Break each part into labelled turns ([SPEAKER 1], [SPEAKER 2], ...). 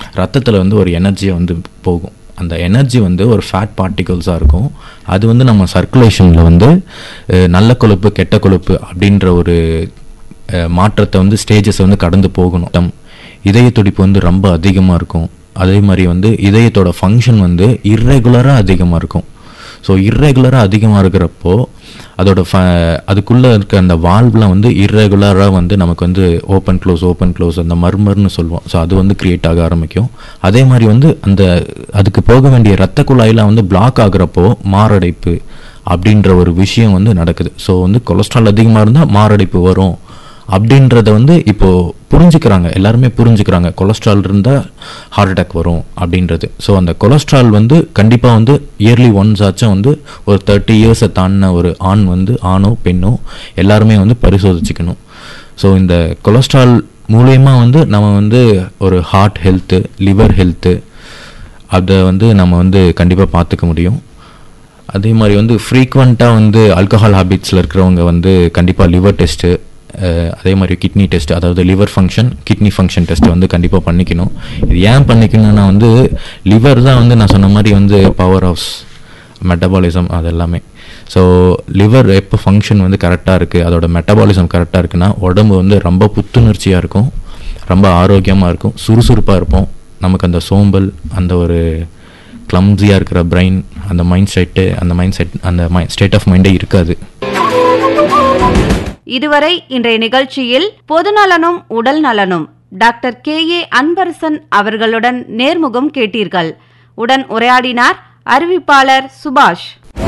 [SPEAKER 1] ரத்தத்தில் வந்து ஒரு எனர்ஜியை வந்து போகும் அந்த எனர்ஜி வந்து ஒரு ஃபேட் பார்ட்டிகல்ஸாக இருக்கும் அது வந்து நம்ம சர்க்குலேஷனில் வந்து அஹ், நல்ல கொழுப்பு கெட்ட கொழுப்பு அப்படின்ற ஒரு அஹ், மாற்றத்தை வந்து ஸ்டேஜஸ் வந்து கடந்து போகணும் தம் இதய துடிப்பு வந்து ரொம்ப அதிகமாக இருக்கும் அதே மாதிரி வந்து இதயத்தோட ஃபங்க்ஷன் வந்து இர்ரெகுலராக அதிகமாக இருக்கும் ஸோ இர்ரெகுலராக அதிகமாக இருக்கிறப்போ அதோட ஃப அதுக்குள்ளே இருக்க அந்த வால்வ்லாம் வந்து இர்ரெகுலராக வந்து நமக்கு வந்து ஓப்பன் க்ளோஸ் ஓப்பன் க்ளோஸ் அந்த மர்மர்னு சொல்லுவோம் ஸோ அது வந்து க்ரியேட் ஆக ஆரம்பிக்கும் அதே மாதிரி வந்து அந்த அதுக்கு போக வேண்டிய ரத்த குழாயெலாம் வந்து பிளாக் ஆகுறப்போ மாரடைப்பு அப்படின்ற ஒரு விஷயம் வந்து நடக்குது ஸோ வந்து கொலஸ்ட்ரால் அதிகமாக இருந்தால் மாரடைப்பு வரும் அப்படின்றத வந்து இப்போ புரிஞ்சுக்கிறாங்க எல்லாருமே புரிஞ்சுக்கிறாங்க கொலஸ்ட்ரால் இருந்தால் ஹார்ட் அட்டாக் வரும் அப்படின்றது ஸோ அந்த கொலஸ்ட்ரால் வந்து கண்டிப்பாக வந்து இயர்லி ஒன்ஸ் ஆச்சும் வந்து ஒரு தேர்ட்டி இயர்ஸை தாண்டின ஒரு ஆண் வந்து ஆணோ பெண்ணோ எல்லாருமே வந்து பரிசோதிச்சுக்கணும் ஸோ இந்த கொலஸ்ட்ரால் மூலயமா வந்து நம்ம வந்து ஒரு ஹார்ட் ஹெல்த்து லிவர் ஹெல்த்து அதை வந்து நம்ம வந்து கண்டிப்பாக பார்த்துக்க முடியும் அதே மாதிரி வந்து ஃப்ரீக்வெண்ட்டாக வந்து ஆல்கஹால் ஹாபிட்ஸில் இருக்கிறவங்க வந்து கண்டிப்பாக லிவர் டெஸ்ட்டு அதே மாதிரி கிட்னி டெஸ்ட் அதாவது liver function kidney function test வந்து கண்டிப்பாக பண்ணிக்கணும் இது ஏன் பண்ணிக்கணும்னா வந்து லிவர் தான் வந்து நான் சொன்ன மாதிரி வந்து பவர் ஹவுஸ் மெட்டபாலிசம் அது எல்லாமே ஸோ லிவர் எப்போ ஃபங்க்ஷன் வந்து கரெக்டாக இருக்குது அதோட மெட்டபாலிசம் கரெக்டாக இருக்குன்னா உடம்பு வந்து ரொம்ப புத்துணர்ச்சியாக இருக்கும் ரொம்ப ஆரோக்கியமாக இருக்கும் சுறுசுறுப்பாக இருப்போம் நமக்கு அந்த சோம்பல் அந்த ஒரு கிளம்ஸியாக இருக்கிற பிரெயின் அந்த மைண்ட் செட்டு அந்த மைண்ட் செட் அந்த மை ஸ்டேட் ஆஃப் மைண்டே இருக்காது
[SPEAKER 2] இதுவரை இன்றைய நிகழ்ச்சியில் பொதுநலனும் உடல் நலனும் டாக்டர் கே ஏ அன்பரசன் அவர்களுடன் நேர்முகம் கேட்டீர்கள் உடன் உரையாடினார் அறிவிப்பாளர் சுபாஷ்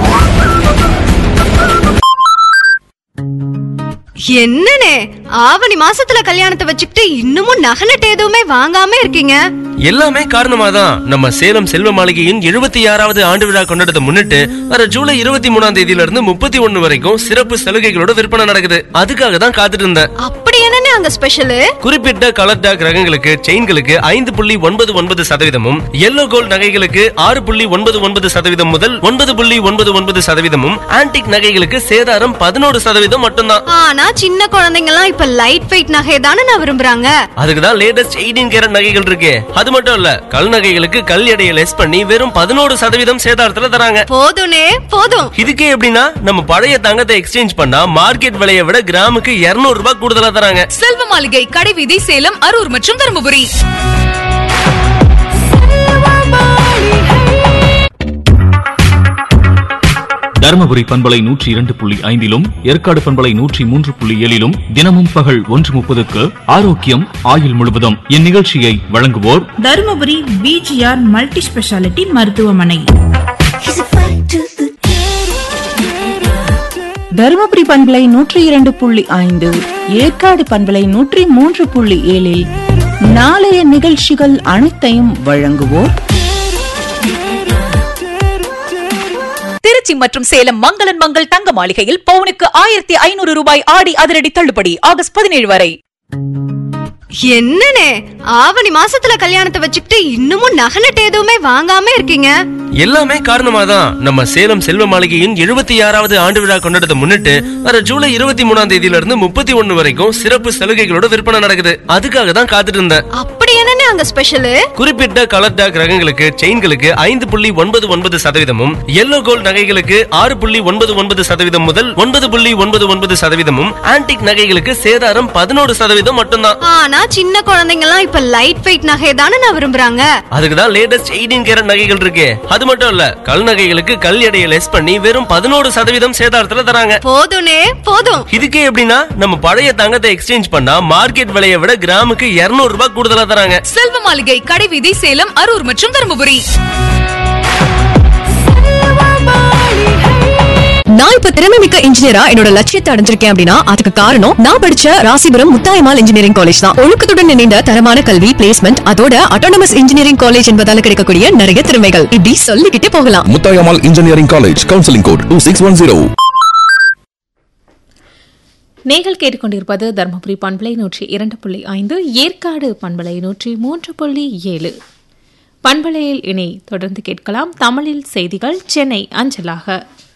[SPEAKER 3] என்னனே ஆவணி மாசத்துல கல்யாணத்தை வச்சுக்கிட்டு இன்னமும் நகை நட்டு எதுவுமே வாங்காம இருக்கீங்க
[SPEAKER 4] எல்லாமே காரணமா தான் நம்ம சேலம் செல்வ மாளிகையின் எழுபத்தி ஆறாவது ஆண்டு விழா கொண்டாடத்தை முன்னிட்டு வர ஜூலை இருபத்தி மூணாம் தேதியில இருந்து முப்பத்தி ஒண்ணு வரைக்கும் சிறப்பு சலுகைகளோட விற்பனை நடக்குது அதுக்காக தான் காத்துட்டு இருந்தேன்
[SPEAKER 3] அப்படி என்னனே அங்க ஸ்பெஷல்
[SPEAKER 4] குறிப்பிட்ட கலர் டாக் ரகங்களுக்கு செயின்களுக்கு ஐந்து புள்ளி ஒன்பது ஒன்பது சதவீதமும் எல்லோ கோல்ட் நகைகளுக்கு ஆறு புள்ளி ஒன்பது ஒன்பது சதவீதம் முதல் ஒன்பது புள்ளி ஒன்பது ஒன்பது சதவீதமும் ஆன்டிக் நகைகளுக்கு சேதாரம் பதினோரு சதவீதம் மட்டும்தான்
[SPEAKER 3] ஆனா சின்ன குழந்தைங்க எல்லாம் இப்ப லைட் வெயிட் நகை தானே நான் விரும்புறாங்க
[SPEAKER 4] அதுக்கு தான் லேட்டஸ்ட் எயிட்டீன் கேரட் நகைகள் இருக்கு அது மட்டும் இல்ல கல் நகைகளுக்கு கல் எடையை லெஸ் பண்ணி வெறும் பதினோரு சதவீதம் சேதாரத்துல தராங்க
[SPEAKER 3] போதும்னே போதும்
[SPEAKER 4] இதுக்கே எப்படின்னா நம்ம பழைய தங்கத்தை எக்ஸ்சேஞ்ச் பண்ணா மார்க்கெட் விலையை விட கிராமுக்கு 200 ரூபாய் கூடுதலா தராங்க
[SPEAKER 5] செல்வ மாளிகை கடைவீதி சேலம் அரூர் மற்றும் தருமபுரி
[SPEAKER 6] தருமபுரி பண்பலை நூற்றி இரண்டு புள்ளி ஐந்திலும் ஏற்காடு பண்பலை நூற்றி மூன்று புள்ளி ஏழிலும் தினமும் பகல் ஒன்று முப்பதுக்கு ஆரோக்கியம் ஆயுள் முழுவதும் இந்நிகழ்ச்சியை வழங்குவோர்
[SPEAKER 7] தருமபுரி பிஜிஆர் மல்டி ஸ்பெஷாலிட்டி மருத்துவமனை
[SPEAKER 8] தருமபுரி பண்பலை நூற்றி இரண்டு புள்ளி ஐந்து ஏற்காடு பண்பலை நூற்றி மூன்று புள்ளி ஏழில் நாளைய நிகழ்ச்சிகள் அனைத்தையும் வழங்குவோர்
[SPEAKER 5] திருச்சி மற்றும் சேலம் மங்களன் மங்கள் தங்க மாளிகையில் பவுனுக்கு ஆயிரத்தி ஐநூறு ரூபாய் ஆடி அதிரடி தள்ளுபடி ஆகஸ்ட் பதினேழு வரை
[SPEAKER 3] என்னனே ஆவணி மாசத்துல கல்யாணத்தை வச்சுக்கிட்டு இன்னமும் நகை நட்டு எதுவுமே வாங்காம இருக்கீங்க
[SPEAKER 4] எல்லாமே காரணமா தான் நம்ம சேலம் செல்வ மாளிகையின் எழுபத்தி ஆறாவது ஆண்டு விழா கொண்டாடத்தை முன்னிட்டு வர ஜூலை இருபத்தி மூணாம் தேதியில இருந்து முப்பத்தி ஒண்ணு வரைக்கும் சிறப்பு சலுகைகளோட விற்பனை நடக்குது அதுக்காக தான் காத்துட்டு இருந்தேன்
[SPEAKER 3] அப்படி என்னனே அங்க ஸ்பெஷல்
[SPEAKER 4] குறிப்பிட்ட கலர் டாக் ரகங்களுக்கு செயின்களுக்கு ஐந்து புள்ளி ஒன்பது ஒன்பது சதவீதமும் எல்லோ கோல்ட் நகைகளுக்கு ஆறு புள்ளி ஒன்பது ஒன்பது சதவீதம் முதல் ஒன்பது புள்ளி ஒன்பது ஒன்பது சதவீதமும் ஆன்டிக் நகைகளுக்கு சேதாரம் பதினோரு சதவீதம் மட்டும்தான்
[SPEAKER 3] ஆனா சின்ன குழந்தைங்க எல்லாம் இப்ப லைட் வெயிட் நகை தானே நான் விரும்புறாங்க
[SPEAKER 4] அதுக்கு தான் லேட்டஸ்ட் எயிட்டீன் கேரட் நகைகள் இருக்கு அது மட்டும் இல்ல கல் நகைகளுக்கு கல் எடையை லெஸ் பண்ணி வெறும் பதினோரு சதவீதம் சேதாரத்துல தராங்க
[SPEAKER 3] போதும்னே போதும்
[SPEAKER 4] இதுக்கே எப்படின்னா நம்ம பழைய தங்கத்தை எக்ஸ்சேஞ்ச் பண்ணா மார்க்கெட் விலையை விட கிராமுக்கு 200 ரூபாய் கூடுதலா தராங்க
[SPEAKER 5] செல்வ மாளிகை கடைவீதி சேலம் அரூர் மற்றும் தருமபுரி
[SPEAKER 9] நான் இப்ப திறமை மிக்க இன்ஜினியரா என்னோட லட்சியத்தை அடைஞ்சிருக்கேன் அப்படின்னா அதுக்கு காரணம் நான் படிச்ச ராசிபுரம் முத்தாயமால் இன்ஜினியரிங் காலேஜ் தான் ஒழுக்கத்துடன் இணைந்த தரமான கல்வி பிளேஸ்மெண்ட் அதோட அட்டானமஸ் இன்ஜினியரிங் காலேஜ் என்பதால கிடைக்கக்கூடிய நிறைய திறமைகள் இப்படி சொல்லிக்கிட்டே போகலாம்
[SPEAKER 10] Muthayammal engineering college counselling code two six one zero
[SPEAKER 11] நீங்கள் கேட்டுக்கொண்டிருப்பது தருமபுரி பண்பலை நூற்றி இரண்டு புள்ளி ஐந்து ஏற்காடு பண்பலை நூற்றி மூன்று புள்ளி ஏழு பண்பலையில் இனி தொடர்ந்து கேட்கலாம் தமிழில் செய்திகள் சென்னை அஞ்சலாக